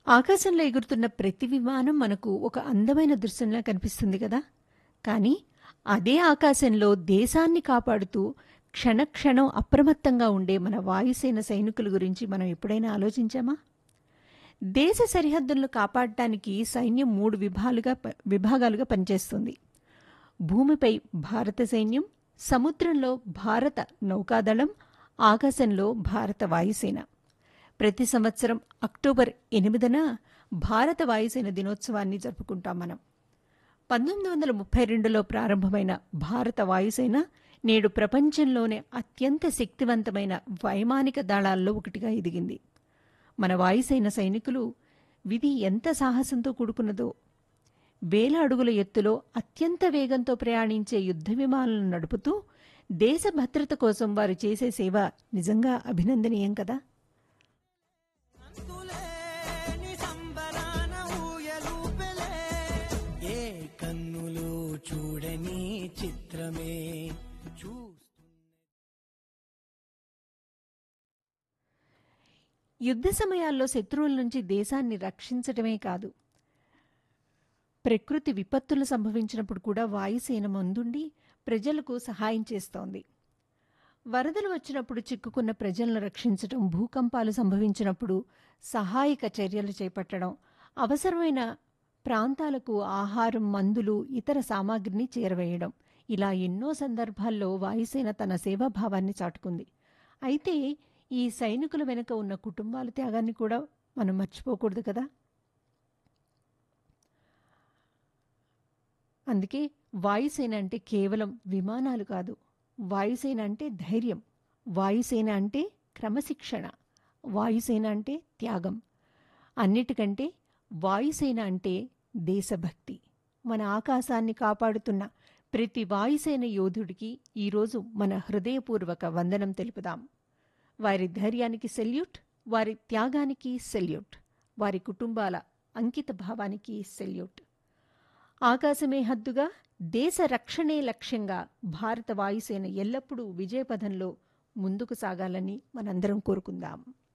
ఆకాశంలో ఎగురుతున్న ప్రతి విమానం మనకు ఒక అందమైన దృశ్యంలా కనిపిస్తుంది కదా కానీ అదే ఆకాశంలో దేశాన్ని కాపాడుతూ క్షణక్షణం అప్రమత్తంగా ఉండే మన వాయుసేన సైనికుల గురించి మనం ఎప్పుడైనా ఆలోచించామా దేశ సరిహద్దులను కాపాడటానికి సైన్యం మూడు విభాలుగా ప- విభాగాలుగా పనిచేస్తుంది భూమిపై భారత సైన్యం సముద్రంలో భారత నౌకాదళం ఆకాశంలో భారత వాయుసేన ప్రతి సంవత్సరం అక్టోబర్ ఎనిమిదిన భారత వాయుసేన దినోత్సవాన్ని జరుపుకుంటాం మనం పంతొమ్మిది వందల ముప్పై రెండులో ప్రారంభమైన భారత వాయుసేన నేడు ప్రపంచంలోనే అత్యంత శక్తివంతమైన వైమానిక దళాల్లో ఒకటిగా ఎదిగింది మన వాయుసేన సైనికులు విధి ఎంత సాహసంతో కూడుకున్నదో వేల అడుగుల ఎత్తులో అత్యంత వేగంతో ప్రయాణించే యుద్ధ విమానాలను నడుపుతూ దేశ భద్రత కోసం వారు చేసే సేవ నిజంగా అభినందనీయం కదా అంతులేని సంబరాన ఊయలూపెలే. ఏ కన్నులు చూడని చిత్రమే చూస్తున్న యుద్ధ సమయాల్లో శత్రువుల నుంచి దేశాన్ని రక్షించటమే కాదు ప్రకృతి విపత్తులు సంభవించినప్పుడు కూడా వాయుసేన ముందుండి ప్రజలకు సహాయం చేస్తోంది వరదలు వచ్చినప్పుడు చిక్కుకున్న ప్రజలను రక్షించటం భూకంపాలు సంభవించినప్పుడు సహాయక చర్యలు చేపట్టడం అవసరమైన ప్రాంతాలకు ఆహారం మందులు ఇతర సామాగ్రిని చేరవేయడం ఇలా ఎన్నో సందర్భాల్లో వాయుసేన తన సేవాభావాన్ని చాటుకుంది అయితే ఈ సైనికుల వెనుక ఉన్న కుటుంబాల త్యాగాన్ని కూడా మనం మర్చిపోకూడదు కదా అందుకే వాయుసేన అంటే కేవలం విమానాలు కాదు వాయుసేన అంటే ధైర్యం వాయుసేన అంటే క్రమశిక్షణ వాయుసేన అంటే త్యాగం అన్నిటికంటే వాయుసేన అంటే దేశభక్తి మన ఆకాశాన్ని కాపాడుతున్న ప్రతి వాయుసేన యోధుడికి ఈరోజు మన హృదయపూర్వక వందనం తెలుపుదాం వారి ధైర్యానికి సెల్యూట్ వారి త్యాగానికి సెల్యూట్ వారి కుటుంబాల అంకిత భావానికి సెల్యూట్ ఆకాశమే హద్దుగా దేశ రక్షణే లక్ష్యంగా భారత వాయుసేన ఎల్లప్పుడూ విజయపథంలో ముందుకు సాగాలని మనందరం కోరుకుందాం